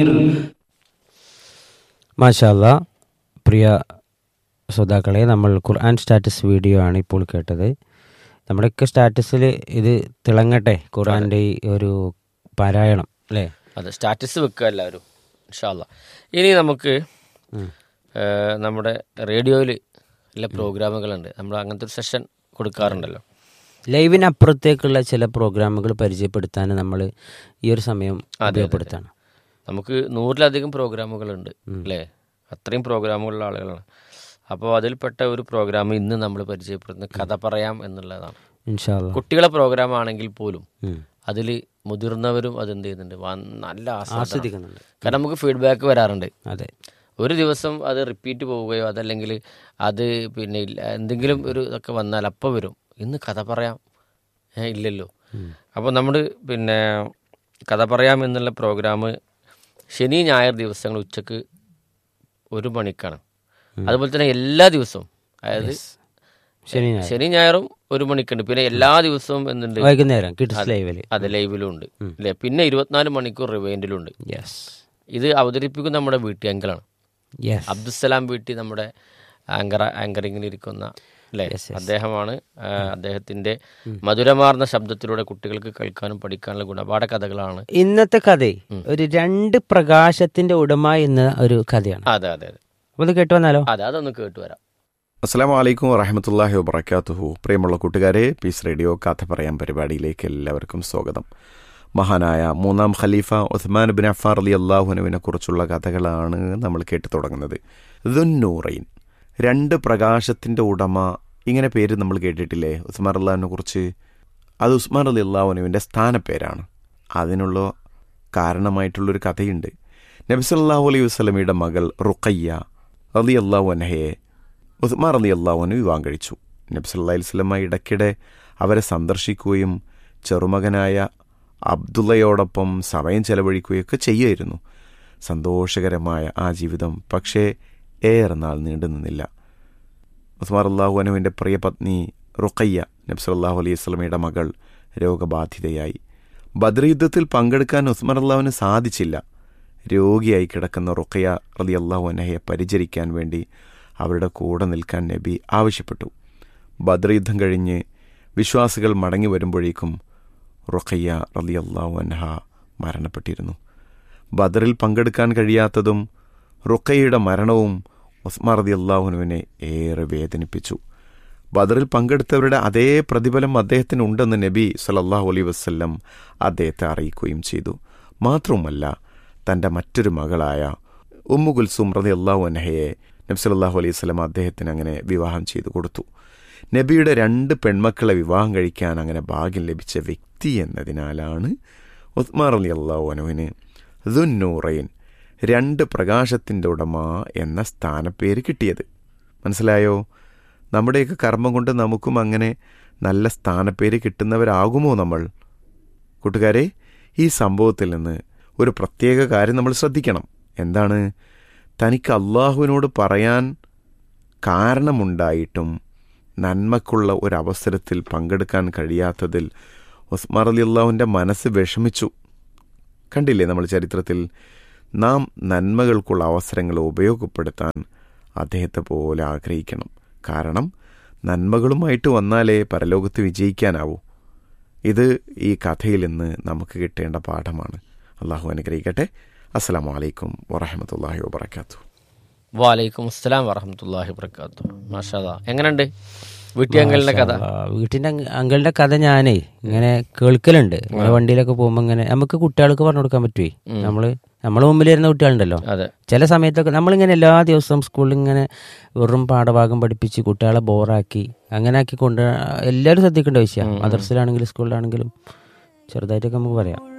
മാഷാല്ല പ്രിയ ശ്രോതാക്കളെ നമ്മൾ ഖുർആൻ സ്റ്റാറ്റസ് വീഡിയോ ആണ് ഇപ്പോൾ കേട്ടത് നമ്മുടെയൊക്കെ സ്റ്റാറ്റസിൽ ഇത് തിളങ്ങട്ടെ ഖുർആൻ്റെ ഈ ഒരു പാരായണം അല്ലേ അതെ സ്റ്റാറ്റസ് വെക്കുക എല്ലാവരും ഇൻഷാല്ല ഇനി നമുക്ക് ഏഹ്, നമ്മുടെ റേഡിയോയിൽ എല്ലാ പ്രോഗ്രാമുകളുണ്ട് നമ്മൾ അങ്ങനത്തെ ഒരു സെഷൻ കൊടുക്കാറുണ്ടല്ലോ ലൈവിനപ്പുറത്തേക്കുള്ള ചില പ്രോഗ്രാമുകൾ പരിചയപ്പെടുത്താൻ നമ്മൾ ഈ ഒരു സമയം ഉപയോഗപ്പെടുത്താണ് നമുക്ക് നൂറിലധികം പ്രോഗ്രാമുകളുണ്ട് അല്ലേ അത്രയും പ്രോഗ്രാമുകളുള്ള ആളുകളാണ് അപ്പോൾ അതിൽപ്പെട്ട ഒരു പ്രോഗ്രാം ഇന്ന് നമ്മൾ പരിചയപ്പെടുത്തുന്നത് കഥ പറയാം എന്നുള്ളതാണ് ഇൻഷാല്ല കുട്ടികളെ പ്രോഗ്രാം ആണെങ്കിൽ പോലും അതിൽ മുതിർന്നവരും അത് എന്ത് ചെയ്യുന്നുണ്ട് വൻ- നല്ല ആസ്വാദനം ആസ്വദിക്കുന്നുണ്ട് കാരണം നമുക്ക് ഫീഡ്ബാക്ക് വരാറുണ്ട് അതെ ഒരു ദിവസം അത് റിപ്പീറ്റ് പോവുകയോ അതല്ലെങ്കിൽ അത് പിന്നെ ഇല്ല എന്തെങ്കിലും ഒരു ഇതൊക്കെ വന്നാൽ അപ്പോൾ വരും ഇന്ന് കഥ പറയാം ഏ, ഇല്ലല്ലോ അപ്പോൾ നമ്മൾ പിന്നെ കഥ പറയാം എന്നുള്ള പ്രോഗ്രാം ശനി ഞായർ ദിവസങ്ങൾ ഉച്ചക്ക് ഒരു മണിക്കാണ് അതുപോലെ തന്നെ എല്ലാ ദിവസവും അതായത് ശനി ഞായർ. ശനി ഞായറും ഒരു മണിക്കുണ്ട് പിന്നെ എല്ലാ ദിവസവും എന്തുണ്ട് വൈകുന്നേരം കിഡ്സ് ലൈവില് അത് ലൈവിലും ഉണ്ട് അല്ലേ പിന്നെ ഇരുപത്തിനാല് മണിക്കൂർ റിവൈൻഡിലും ഉണ്ട് യെസ് ഇത് അവതരിപ്പിക്കുന്ന നമ്മുടെ വീട്ടിയങ്കിളാണ് യെസ് അബ്ദുസലാം വീട്ടി നമ്മുടെ ആങ്കർ ആങ്കറിങ്ങിൽ ഇരിക്കുന്ന അല്ലേ അദ്ദേഹമാണ് ആ, അദ്ദേഹത്തിന്റെ മധുരമാർന്ന ശബ്ദത്തിലൂടെ കുട്ടികൾക്ക് കേൾക്കാനും പഠിക്കാനുള്ള ഗുണപാഠ കഥകളാണ് ഇന്നത്തെ കഥ ഒരു രണ്ട് പ്രകാശത്തിന്റെ ഉടമ എന്ന ഒരു കഥയാണ് അതെ അതെ അതെ അപ്പൊ ഇത് കേട്ടു വന്നാലോ അതെ അതൊന്ന് കേട്ടു വരാം അസ്സാം വലൈക്കും വറഹമത്തല്ലാഹി വബർക്കാത്തുഹു പ്രിയമുള്ള കൂട്ടുകാരെ പീസ് റേഡിയോ കഥ പറയാൻ പരിപാടിയിലേക്ക് എല്ലാവർക്കും സ്വാഗതം മഹാനായ മൂന്നാം ഖലീഫ ഉസ്മാൻ ബിൻ അഫാർ അലി അള്ളാഹുനുവിനെ കുറിച്ചുള്ള കഥകളാണ് നമ്മൾ കേട്ടു തുടങ്ങുന്നത് ദുന്നൂറൈൻ രണ്ട് പ്രകാശത്തിൻ്റെ ഉടമ ഇങ്ങനെ പേര് നമ്മൾ കേട്ടിട്ടില്ലേ ഉസ്മാൻ അള്ളാഹിനെ കുറിച്ച് അത് ഉസ്മാൻ അലി അള്ളാഹുനുവിൻ്റെ സ്ഥാനപ്പേരാണ് അതിനുള്ള കാരണമായിട്ടുള്ളൊരു കഥയുണ്ട് നബി സല്ലല്ലാഹു അലൈഹി വസ്ലമിയുടെ മകൾ റുഖയ്യ അലി അള്ളാഹു അനഹയെ ഉസ്മാൻ അലി അള്ളാഹുവിന് വിവാഹം കഴിച്ചു നബി സല്ലല്ലാഹു അലൈഹി വസല്ലമ ഇടയ്ക്കിടെ അവരെ സന്ദർശിക്കുകയും ചെറുമകനായ അബ്ദുള്ളയോടൊപ്പം സമയം ചെലവഴിക്കുകയൊക്കെ ചെയ്യുമായിരുന്നു സന്തോഷകരമായ ആ ജീവിതം പക്ഷേ ഏറെ നാൾ നീണ്ടു നിന്നില്ല ഉസ്മാർ അള്ളാഹു അനുവിൻ്റെ പ്രിയ പത്നി റുഖയ്യ നബി സല്ലല്ലാഹു അലൈഹി വസല്ലമയുടെ മകൾ രോഗബാധിതയായി ബദ്ര യുദ്ധത്തിൽ പങ്കെടുക്കാൻ ഉസ്മാൻ അള്ളാഹുവിന് സാധിച്ചില്ല രോഗിയായി കിടക്കുന്ന റുഖയ്യ റലി അള്ളാഹു അനഹയെ പരിചരിക്കാൻ വേണ്ടി അവരുടെ കൂടെ നിൽക്കാൻ നബി ആവശ്യപ്പെട്ടു ബദ്ര യുദ്ധം കഴിഞ്ഞ് വിശ്വാസികൾ മടങ്ങി വരുമ്പോഴേക്കും റുഖയ്യ റലി അള്ളാഹു അനഹ മരണപ്പെട്ടിരുന്നു ബദറിൽ പങ്കെടുക്കാൻ കഴിയാത്തതും റുഖയ്യയുടെ മരണവും ഉസ്മാൻ റതി അള്ളാഹുനുവിനെ ഏറെ വേദനിപ്പിച്ചു ബദറിൽ പങ്കെടുത്തവരുടെ അതേ പ്രതിഫലം അദ്ദേഹത്തിനുണ്ടെന്ന് നബി സലല്ലാഹു അലൈ വസ്ല്ലം അദ്ദേഹത്തെ അറിയിക്കുകയും ചെയ്തു മാത്രവുമല്ല തൻ്റെ മറ്റൊരു മകളായ ഉമ്മു കുൽസും റതി അള്ളാഹു അനഹയെ നബി സല്ലാഹു അലൈഹി സ്വലം അദ്ദേഹത്തിന് അങ്ങനെ വിവാഹം ചെയ്തു കൊടുത്തു നബിയുടെ രണ്ട് പെൺമക്കളെ വിവാഹം കഴിക്കാൻ അങ്ങനെ ഭാഗ്യം ലഭിച്ച വ്യക്തി എന്നതിനാലാണ് ഉസ്മാർ അലി അള്ളാഹു അനുവിന് ദുന്നൂറൈൻ രണ്ട് പ്രകാശത്തിൻ്റെ ഉടമ എന്ന സ്ഥാനപ്പേര് കിട്ടിയത് മനസ്സിലായോ നമ്മുടെയൊക്കെ കർമ്മം കൊണ്ട് നമുക്കും അങ്ങനെ നല്ല സ്ഥാനപ്പേര് കിട്ടുന്നവരാകുമോ നമ്മൾ കൂട്ടുകാരെ ഈ സംഭവത്തിൽ നിന്ന് ഒരു പ്രത്യേക കാര്യം നമ്മൾ ശ്രദ്ധിക്കണം എന്താണ് തനിക്ക് അള്ളാഹുവിനോട് പറയാൻ കാരണമുണ്ടായിട്ടും നന്മക്കുള്ള ഒരവസരത്തിൽ പങ്കെടുക്കാൻ കഴിയാത്തതിൽ ഉസ്മാർ അലി അള്ളാഹുവിൻ്റെ മനസ്സ് വിഷമിച്ചു കണ്ടില്ലേ നമ്മൾ ചരിത്രത്തിൽ നാം നന്മകൾക്കുള്ള അവസരങ്ങൾ ഉപയോഗപ്പെടുത്താൻ അദ്ദേഹത്തെ പോലെ ആഗ്രഹിക്കണം കാരണം നന്മകളുമായിട്ട് വന്നാലേ പരലോകത്ത് വിജയിക്കാനാവൂ ഇത് ഈ കഥയിൽ നിന്ന് നമുക്ക് കിട്ടേണ്ട പാഠമാണ് അള്ളാഹു അനുഗ്രഹിക്കട്ടെ അസ്സാം വലൈക്കും വറഹമത്തല്ലാഹി വാബർക്കാത്തു വാലൈക്കും അസ്സലാം വറഹമത്തല്ലാഹി വർക്കാത്തു മാഷാ എങ്ങനെയുണ്ട് വീട്ടിയങ്കലിന്റെ കഥ ആ, വീട്ടിന്റെ അങ് അങ്കിളിന്റെ കഥ ഞാനേ ഇങ്ങനെ കേൾക്കലുണ്ട് നമ്മളെ വണ്ടിയിലൊക്കെ പോകുമ്പോ ഇങ്ങനെ നമുക്ക് കുട്ടികൾക്ക് പറഞ്ഞു കൊടുക്കാൻ പറ്റുവേ നമ്മള് നമ്മളെ മുമ്പിൽ വരുന്ന കുട്ടികളുണ്ടല്ലോ അതെ ചില സമയത്തൊക്കെ നമ്മളിങ്ങനെ എല്ലാ ദിവസവും സ്കൂളിൽ ഇങ്ങനെ വെറും പാഠഭാഗം പഠിപ്പിച്ച് കുട്ടികളെ ബോറാക്കി അങ്ങനെ ആക്കി കൊണ്ട് എല്ലാവരും ശ്രദ്ധിക്കേണ്ട വിഷയമാണ് മദർസിലാണെങ്കിലും സ്കൂളിലാണെങ്കിലും ചെറുതായിട്ടൊക്കെ നമുക്ക് പറയാം